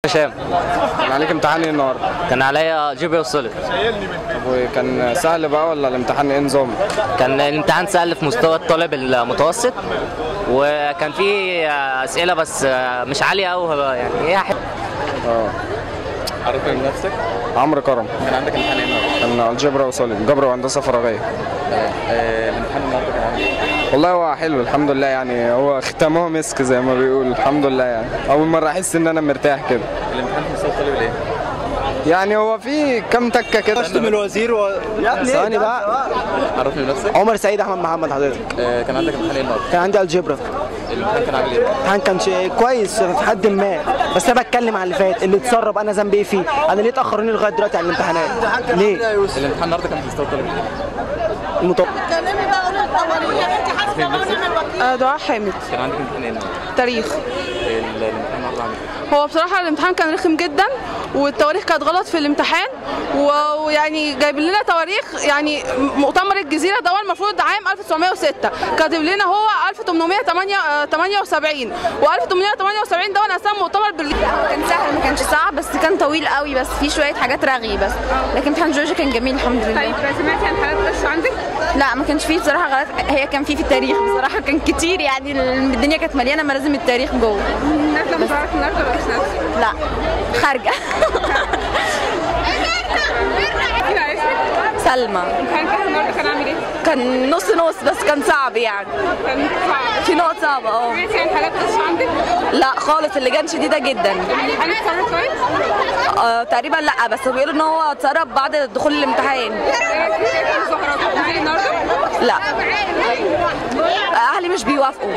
هشام كان عليك امتحان ايه النهارده؟ كان عليا جيبي وصلت طب وكان سهل بقى ولا الامتحان ايه نظام؟ كان الامتحان سهل في مستوى الطالب المتوسط وكان في اسئله بس مش عاليه قوي يعني هي حلوة. اه عرفت من نفسك عمرو كرم كان عندك امتحان ايه النهارده؟ كان الجبر وصالح جبر وهندسه فراغيه آه، الامتحان النهارده كان عامل ايه؟ والله هو حلو الحمد لله يعني هو ختامه مسك زي ما بيقول الحمد لله يعني اول مره احس ان انا مرتاح كده الامتحان في مستوى الطالب الايه؟ يعني هو في كام تكه كده من الوزير و... ثواني بقى عرفني من نفسك عمر سعيد احمد محمد حضرتك آه، كان عندك امتحان ايه النهارده؟ كان عندي الجبرا الامتحان كان عامل ايه؟ الامتحان كان شيء كويس لحد ما بس انا بتكلم على اللي فات اللي اتسرب انا ذنبي ايه فيه انا ليه تاخروني لغايه دلوقتي عن الامتحانات ليه الامتحان النهارده كان في مستوى الطالب الايه؟ المط... آه، دعاء حامد كان عندك امتحان ايه النهارده؟ تاريخ ال- الامتحان النهارده عامل ايه؟ هو بصراحة الامتحان كان رخم جدا والتواريخ كانت غلط في الامتحان و- ويعني جايب لنا تواريخ يعني مؤتمر الجزيرة ده هو المفروض عام 1906 كاتب لنا هو 1878 و1878 ده انا اساسا مؤتمر برلين كان سهل ما كانش صعب بس كان طويل قوي بس فيه شويه حاجات رغي بس لكن امتحان جورجيا كان جميل الحمد لله طيب سمعتي عن حالات غش عندك؟ لا ما كانش فيه بصراحه غلط هي كان فيه في التاريخ بصراحه كان كتير يعني الدنيا كانت مليانه ملازم التاريخ جوه نازلة مظاهرات النهارده ولا مش نازلة؟ لا خارجه سلمى الامتحان كان النهارده كان عامل ايه؟ كان نص نص بس كان صعب يعني كان صعب في نقط صعبه اه سمعتي عن حالات غش عندك؟ لا خالص اللجان شديده جدا الامتحان اتسرب كويس؟ آه تقريبا لا بس بيقولوا ان هو اتسرب بعد دخول الامتحان ايه رايك في المظاهرات؟ هتنزلي النهارده؟ لا اهلي مش بيوافقوا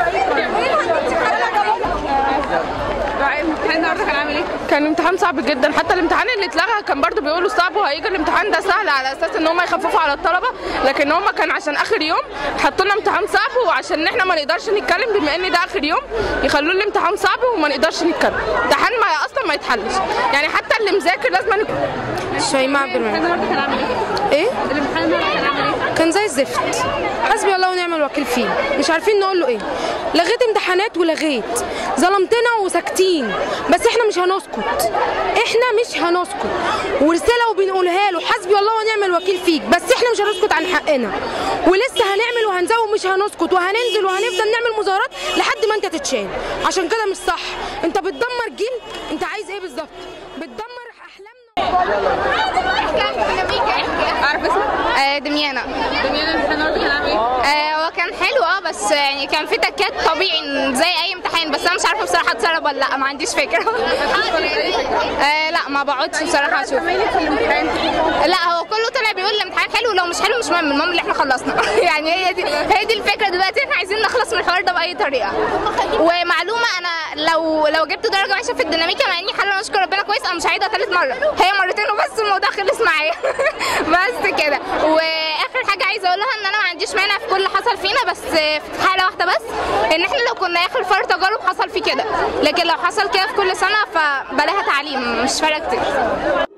دعاء الامتحان النهارده كان عامل ايه؟ كان امتحان صعب جدا حتى الامتحان اللي اتلغى كان برضو بيقولوا صعب وهيجي الامتحان ده سهل على اساس ان هم يخففوا على الطلبه لكن هم كان عشان اخر يوم حطوا لنا امتحان صعب وعشان احنا ما نقدرش نتكلم بما ان ده اخر يوم يخلوا لنا امتحان صعب وما نقدرش نتكلم امتحان ما اصلا ما يتحلش يعني حتى اللي مذاكر لازم يكون شيماء عبد المنعم النهارده كان عامل ايه؟ ايه الامتحان النهارده كان عامل ايه؟ كان زي الزفت حسبي الله ونعم الوكيل فيه مش عارفين نقول له ايه لغيت امتحانات ولغيت ظلمتنا وساكتين بس احنا مش هنسكت احنا مش هنسكت ورساله وبنقولها له حسبي الله ونعم الوكيل فيك بس احنا مش هنسكت عن حقنا ولسه هنعمل وهنزود مش هنسكت وهننزل وهنفضل نعمل مظاهرات لحد ما انت تتشال عشان كده مش صح انت بتدمر جيل انت عايز ايه بالظبط بتدمر احلامنا عارف اسمك؟ آه، دميانة دنيا الامتحان النهارده كان عامل ايه؟ آه، هو كان حلو اه بس يعني كان في تكات طبيعي زي اي امتحان بس انا مش عارفه بصراحه اتسرب ولا لا ما عنديش فكره آه لا ما بقعدش بصراحه اشوف لا هو كله طلع بيقول الامتحان حلو لو مش حلو مش مهم المهم اللي احنا خلصنا يعني هي دي هي دي الفكره دلوقتي احنا عايزين نخلص من الحوار ده باي طريقه ومعلومه انا لو لو جبت درجه وحشه في الديناميكا مع اني حاله نشكر ربنا كويس انا مش هعيدها ثالث مره هي مرتين وبس الموضوع خلص معايا بس كده واخر حاجه عايزه اقولها ان انا ما عنديش مانع في كل اللي حصل فينا بس في حاله واحده بس ان احنا لو كنا اخر فار تجارب حصل فيه كده لكن لو حصل كده في كل سنه فبلاها تعليم مش فارقه كتير